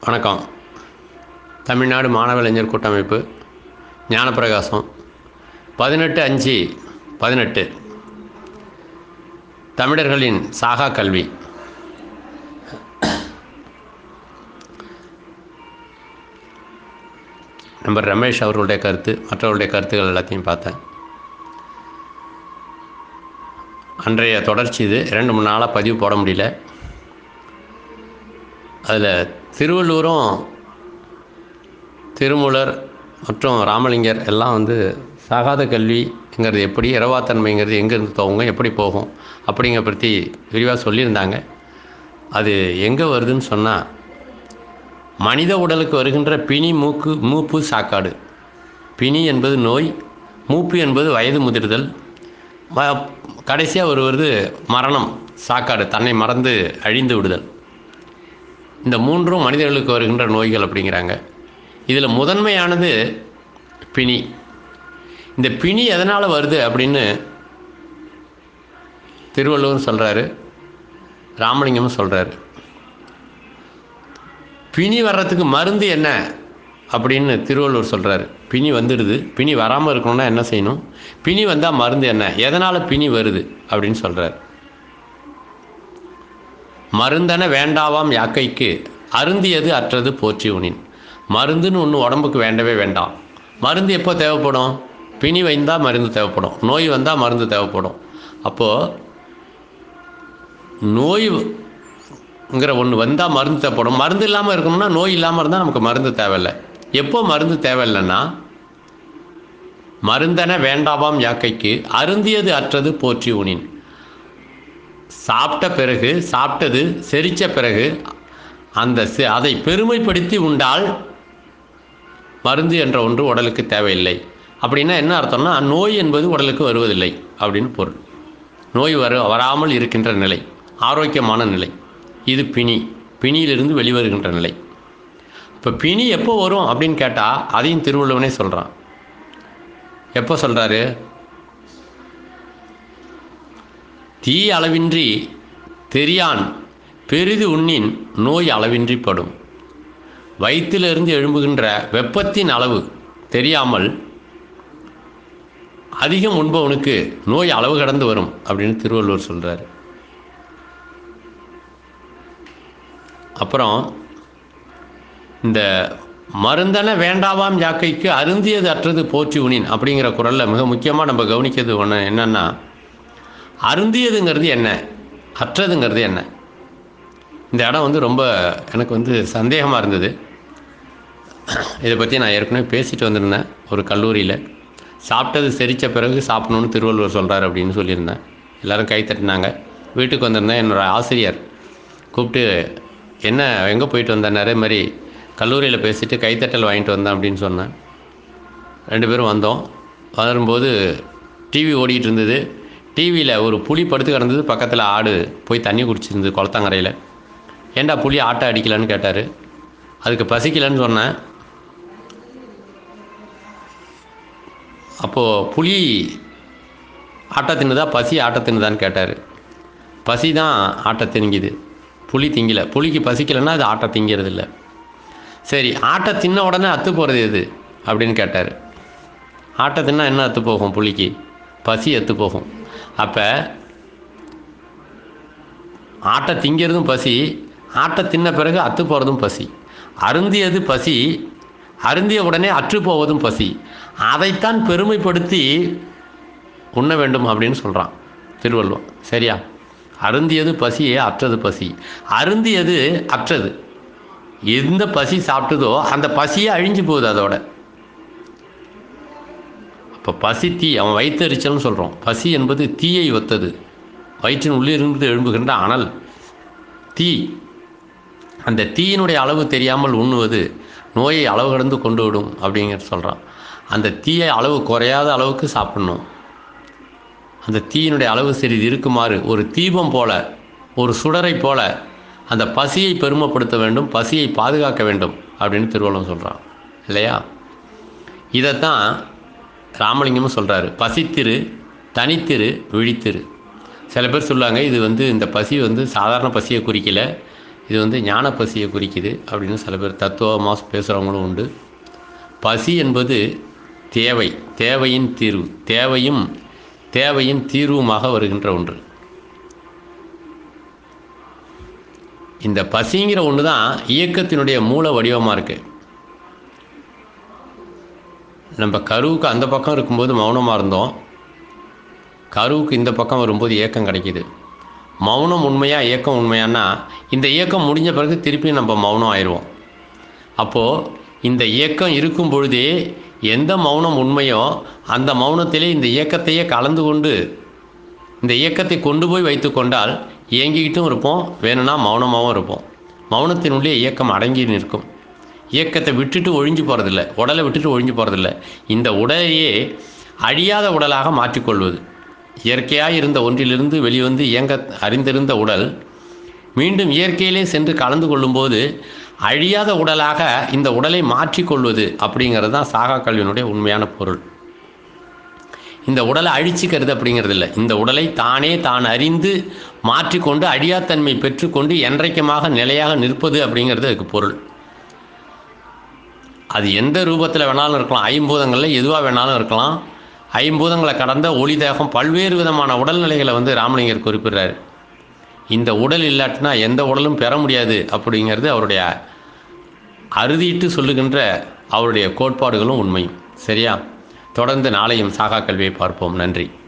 வணக்கம் தமிழ்நாடு மாணவ இளைஞர் கூட்டமைப்பு ஞானப்பிரகாசம் பதினெட்டு அஞ்சு பதினெட்டு தமிழர்களின் சாகா கல்வி நம்பர் ரமேஷ் அவர்களுடைய கருத்து மற்றவர்களுடைய கருத்துக்கள் எல்லாத்தையும் பார்த்தேன் அன்றைய தொடர்ச்சி இது ரெண்டு மூணு நாளாக பதிவு போட முடியல அதில் திருவள்ளூரும் திருமூலர் மற்றும் ராமலிங்கர் எல்லாம் வந்து சாகாத கல்விங்கிறது எப்படி இரவாத்தன்மைங்கிறது எங்கேருந்து துவங்கும் எப்படி போகும் அப்படிங்கிற பற்றி விரிவாக சொல்லியிருந்தாங்க அது எங்கே வருதுன்னு சொன்னால் மனித உடலுக்கு வருகின்ற பிணி மூக்கு மூப்பு சாக்காடு பிணி என்பது நோய் மூப்பு என்பது வயது முதிர்தல் கடைசியாக ஒரு வருது மரணம் சாக்காடு தன்னை மறந்து அழிந்து விடுதல் இந்த மூன்றும் மனிதர்களுக்கு வருகின்ற நோய்கள் அப்படிங்கிறாங்க இதில் முதன்மையானது பிணி இந்த பிணி எதனால் வருது அப்படின்னு திருவள்ளுவரும் சொல்கிறாரு ராமலிங்கமும் சொல்கிறாரு பிணி வர்றதுக்கு மருந்து என்ன அப்படின்னு திருவள்ளுவர் சொல்கிறாரு பிணி வந்துடுது பிணி வராமல் இருக்கணும்னா என்ன செய்யணும் பிணி வந்தால் மருந்து என்ன எதனால் பிணி வருது அப்படின்னு சொல்கிறார் மருந்தென வேண்டாவாம் யாக்கைக்கு அருந்தியது அற்றது போற்றி உனின் மருந்துன்னு ஒன்று உடம்புக்கு வேண்டவே வேண்டாம் மருந்து எப்போ தேவைப்படும் பிணி வந்தால் மருந்து தேவைப்படும் நோய் வந்தால் மருந்து தேவைப்படும் அப்போது நோய்ங்கிற ஒன்று வந்தால் மருந்து தேவைப்படும் மருந்து இல்லாமல் இருக்கணும்னா நோய் இல்லாமல் இருந்தால் நமக்கு மருந்து தேவையில்லை எப்போ மருந்து தேவையில்லைன்னா மருந்தென வேண்டாவாம் யாக்கைக்கு அருந்தியது அற்றது போற்றி உனின் சாப்பிட்ட பிறகு சாப்பிட்டது செரித்த பிறகு அந்த அதை பெருமைப்படுத்தி உண்டால் மருந்து என்ற ஒன்று உடலுக்கு தேவையில்லை அப்படின்னா என்ன அர்த்தம்னா நோய் என்பது உடலுக்கு வருவதில்லை அப்படின்னு பொருள் நோய் வர வராமல் இருக்கின்ற நிலை ஆரோக்கியமான நிலை இது பிணி பிணியிலிருந்து வெளிவருகின்ற நிலை இப்போ பிணி எப்போ வரும் அப்படின்னு கேட்டால் அதையும் திருவள்ளுவனே சொல்கிறான் எப்போ சொல்கிறாரு தீ அளவின்றி தெரியான் பெரிது உண்ணின் நோய் அளவின்றி படும் வயிற்றிலிருந்து எழும்புகின்ற வெப்பத்தின் அளவு தெரியாமல் அதிகம் உண்பவனுக்கு நோய் அளவு கடந்து வரும் அப்படின்னு திருவள்ளுவர் சொல்கிறார் அப்புறம் இந்த மருந்தன வேண்டாவாம் யாக்கைக்கு அருந்தியது அற்றது போற்றி உனின் அப்படிங்கிற குரலில் மிக முக்கியமாக நம்ம கவனிக்கிறது ஒன்று என்னென்னா அருந்தியதுங்கிறது என்ன அற்றதுங்கிறது என்ன இந்த இடம் வந்து ரொம்ப எனக்கு வந்து சந்தேகமாக இருந்தது இதை பற்றி நான் ஏற்கனவே பேசிட்டு வந்திருந்தேன் ஒரு கல்லூரியில் சாப்பிட்டது செரித்த பிறகு சாப்பிடணுன்னு திருவள்ளுவர் சொல்கிறார் அப்படின்னு சொல்லியிருந்தேன் எல்லோரும் கை தட்டினாங்க வீட்டுக்கு வந்திருந்தேன் என்னோடய ஆசிரியர் கூப்பிட்டு என்ன எங்கே போயிட்டு வந்தேன் நிறைய மாதிரி கல்லூரியில் பேசிட்டு கைத்தட்டல் வாங்கிட்டு வந்தேன் அப்படின்னு சொன்னேன் ரெண்டு பேரும் வந்தோம் வரும்போது டிவி ஓடிட்டு இருந்தது டிவியில் ஒரு புலி படுத்து கிடந்தது பக்கத்தில் ஆடு போய் தண்ணி குடிச்சிருந்தது குளத்தங்கரையில் ஏண்டா புலி ஆட்டை அடிக்கலன்னு கேட்டார் அதுக்கு பசிக்கலன்னு சொன்னேன் அப்போது புலி ஆட்டை தின்னுதா பசி ஆட்டை தின்னுதான்னு கேட்டார் பசி தான் ஆட்டை திங்குது புலி திங்கலை புலிக்கு பசிக்கலைன்னா அது ஆட்டை திங்கிறது இல்லை சரி ஆட்டை தின்ன உடனே அத்து போகிறது எது அப்படின்னு கேட்டார் ஆட்டை தின்னா என்ன அத்து போகும் புலிக்கு பசி அத்து போகும் அப்போ ஆட்டை திங்கிறதும் பசி ஆட்டை தின்ன பிறகு அத்து போகிறதும் பசி அருந்தியது பசி அருந்திய உடனே அற்று போவதும் பசி அதைத்தான் பெருமைப்படுத்தி உண்ண வேண்டும் அப்படின்னு சொல்கிறான் திருவள்ளுவம் சரியா அருந்தியது பசியே அற்றது பசி அருந்தியது அற்றது எந்த பசி சாப்பிட்டதோ அந்த பசியே அழிஞ்சு போகுது அதோட இப்போ பசி தீ அவன் வயிற்றெரிச்சல்னு சொல்கிறோம் பசி என்பது தீயை ஒத்தது வயிற்றின் உள்ளிருந்து எழும்புகின்ற அனல் தீ அந்த தீயினுடைய அளவு தெரியாமல் உண்ணுவது நோயை அளவு கடந்து கொண்டு விடும் அப்படிங்கிற சொல்கிறான் அந்த தீயை அளவு குறையாத அளவுக்கு சாப்பிட்ணும் அந்த தீயினுடைய அளவு சிறிது இருக்குமாறு ஒரு தீபம் போல ஒரு சுடரை போல அந்த பசியை பெருமைப்படுத்த வேண்டும் பசியை பாதுகாக்க வேண்டும் அப்படின்னு திருவள்ளுவம் சொல்கிறான் இல்லையா இதைத்தான் ராமலிங்கமும் சொல்கிறாரு பசித்திரு தனித்திரு விழித்திரு சில பேர் சொல்லுவாங்க இது வந்து இந்த பசி வந்து சாதாரண பசியை குறிக்கல இது வந்து ஞான பசியை குறிக்குது அப்படின்னு சில பேர் தத்துவமாக பேசுகிறவங்களும் உண்டு பசி என்பது தேவை தேவையின் தீர்வு தேவையும் தேவையின் தீர்வுமாக வருகின்ற ஒன்று இந்த பசிங்கிற ஒன்று தான் இயக்கத்தினுடைய மூல வடிவமாக இருக்குது நம்ம கருவுக்கு அந்த பக்கம் இருக்கும்போது மௌனமாக இருந்தோம் கருவுக்கு இந்த பக்கம் வரும்போது ஏக்கம் கிடைக்கிது மௌனம் உண்மையா இயக்கம் உண்மையானா இந்த இயக்கம் முடிஞ்ச பிறகு திருப்பி நம்ம மௌனம் ஆயிடுவோம் அப்போது இந்த இயக்கம் இருக்கும் பொழுதே எந்த மௌனம் உண்மையோ அந்த மௌனத்திலே இந்த இயக்கத்தையே கலந்து கொண்டு இந்த இயக்கத்தை கொண்டு போய் வைத்து கொண்டால் இயங்கிக்கிட்டும் இருப்போம் வேணும்னா மௌனமாகவும் இருப்போம் மௌனத்தினுள்ளே இயக்கம் அடங்கி நிற்கும் இயக்கத்தை விட்டுட்டு ஒழிஞ்சு போகிறதில்ல உடலை விட்டுட்டு ஒழிஞ்சு போகிறதில்ல இந்த உடலையே அழியாத உடலாக மாற்றிக்கொள்வது இயற்கையாக இருந்த ஒன்றிலிருந்து வெளிவந்து இயங்க அறிந்திருந்த உடல் மீண்டும் இயற்கையிலே சென்று கலந்து கொள்ளும்போது அழியாத உடலாக இந்த உடலை மாற்றிக்கொள்வது அப்படிங்கிறது தான் சாகா கல்வியினுடைய உண்மையான பொருள் இந்த உடலை அழிச்சிக்கிறது அப்படிங்கிறது இல்லை இந்த உடலை தானே தான் அறிந்து மாற்றிக்கொண்டு அழியாத்தன்மை பெற்றுக்கொண்டு என்றைக்குமாக நிலையாக நிற்பது அப்படிங்கிறது அதுக்கு பொருள் அது எந்த ரூபத்தில் வேணாலும் இருக்கலாம் ஐம்பூதங்களில் எதுவாக வேணாலும் இருக்கலாம் ஐம்பூதங்களை கடந்த ஒளி தேகம் பல்வேறு விதமான உடல்நிலைகளை வந்து ராமலிங்கர் குறிப்பிடுறாரு இந்த உடல் இல்லாட்டினா எந்த உடலும் பெற முடியாது அப்படிங்கிறது அவருடைய அறுதிட்டு சொல்லுகின்ற அவருடைய கோட்பாடுகளும் உண்மையும் சரியா தொடர்ந்து நாளையும் சாகா கல்வியை பார்ப்போம் நன்றி